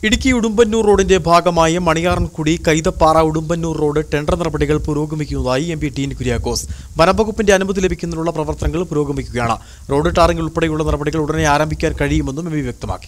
ഇടുക്കി ഉടുമ്പന്നൂർ റോഡിന്റെ ഭാഗമായ Maniyarankudi Kaithappara Udumbannoor road tender നടപടികൾ പുരോഗമിക്കുന്നതായി എം പി ടീൻ കുര്യാക്കോസ് വനംവകുപ്പിന്റെ അനുമതി ലഭിക്കുന്നതിനുള്ള പ്രവർത്തനങ്ങൾ പുരോഗമിക്കുകയാണ് റോഡ് ടാറിംഗ് ഉൾപ്പെടെയുള്ള നടപടികൾ ഉടനെ ആരംഭിക്കാൻ കഴിയുമെന്നും എം പി വ്യക്തമാക്കി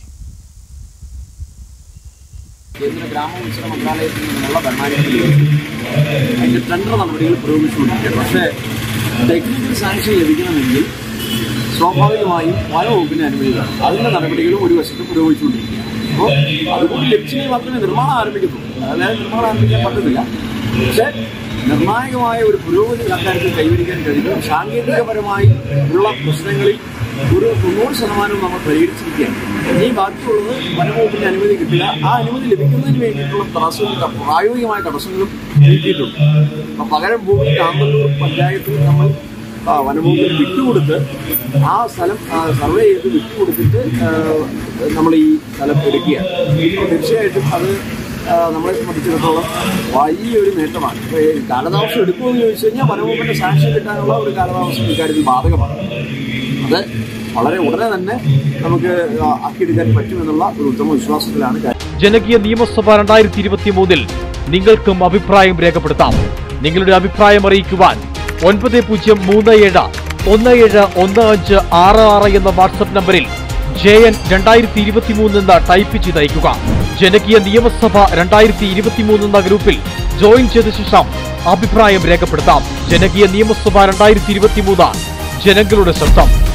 കേന്ദ്ര ഗ്രാമവികസന മന്ത്രാലയത്തിൽ നിന്നുള്ള ഭരണാനുമതി അതിന്റെ ടെൻഡർ നടപടികൾ പുരോഗമിച്ചുകൊണ്ടിരിക്കുകയാണ് പക്ഷേ ടെക്നിക്കൽ സാങ്ഷൻ ലഭിക്കണമെങ്കിൽ സ്വാഭാവികമായും വനവകുപ്പിന് അനുമതി വേണം അതിന്റെ നടപടികളും ഒരു വശത്ത് പുരോഗമിച്ചുകൊണ്ടിരിക്കുകയാണ് അപ്പോൾ അതുകൊണ്ട് ലഭിച്ചെങ്കിൽ മാത്രമേ നിർമ്മാണം ആരംഭിക്കത്തുള്ളൂ അതായത് നിർമ്മാണം ആരംഭിക്കാൻ പറ്റുന്നില്ല പക്ഷേ നിർണായകമായ ഒരു പുരോഗതി അക്കാര്യത്തിൽ കൈവരിക്കാൻ കഴിയും സാങ്കേതികപരമായി ഉള്ള പ്രശ്നങ്ങളിൽ ഒരു തൊണ്ണൂറ് ശതമാനം നമ്മൾ പരിഹരിച്ചിരിക്കുകയാണ് ഇനി ബാക്കിയുള്ളത് വനംവകുപ്പിന്റെ അനുമതി കിട്ടുക ആ അനുമതി ലഭിക്കുന്നതിന് വേണ്ടിയിട്ടുള്ള തടസ്സങ്ങളും പ്രായോഗികമായ തടസ്സങ്ങളും നീക്കിയിട്ടുണ്ട് അപ്പം പകരം ഭൂമി കാന്തല്ലൂർ പഞ്ചായത്തിൽ നമ്മൾ ആ, വനംവകുപ്പിന് വിട്ടുകൊടുത്ത് ആ സ്ഥലം ആ, സർവേ ചെയ്ത് വിട്ടുകൊടുത്തിട്ട് ആ, നമ്മൾ ഈ സ്ഥലം എടുക്കുകയാണ് അപ്പോൾ തീർച്ചയായിട്ടും അത് ആ, നമ്മളെ സംബന്ധിച്ചിടത്തോളം വലിയൊരു നേട്ടമാണ് ഇപ്പോൾ ഈ കാലതാമസം എടുക്കുമെന്ന് ചോദിച്ചു കഴിഞ്ഞാൽ വനംവകുപ്പിന്റെ സാക്ഷ്യം കിട്ടാനുള്ള ഒരു കാലതാമസം ഇക്കാര്യത്തിൽ ബാധകമാണ് അത് വളരെ ഉടനെ തന്നെ നമുക്ക് ആ, ആക്കിയെടുക്കാൻ പറ്റുമെന്നുള്ള ഒരു ഉത്തമ വിശ്വാസത്തിലാണ് കാര്യം ജനകീയ നിയമസഭ രണ്ടായിരത്തി ഇരുപത്തി മൂന്നിൽ നിങ്ങൾക്കും അഭിപ്രായം രേഖപ്പെടുത്താം നിങ്ങളുടെ അഭിപ്രായം അറിയിക്കുവാൻ ഒൻപത് പൂജ്യം മൂന്ന് ഏഴ് ഒന്ന് ഏഴ് ഒന്ന് അഞ്ച് ആറ് ആറ് എന്ന വാട്സപ്പ് നമ്പറിൽ ജെ എൻ രണ്ടായിരത്തി ഇരുപത്തി മൂന്ന് എന്ന് ടൈപ്പ് ചെയ്ത് അയക്കുക ജനകീയ നിയമസഭ രണ്ടായിരത്തി ഇരുപത്തി മൂന്ന് എന്ന ഗ്രൂപ്പിൽ ജോയിൻ ചെയ്ത ശേഷം അഭിപ്രായം രേഖപ്പെടുത്താം ജനകീയ നിയമസഭ രണ്ടായിരത്തി ഇരുപത്തി മൂന്ന് ജനങ്ങളുടെ ശബ്ദം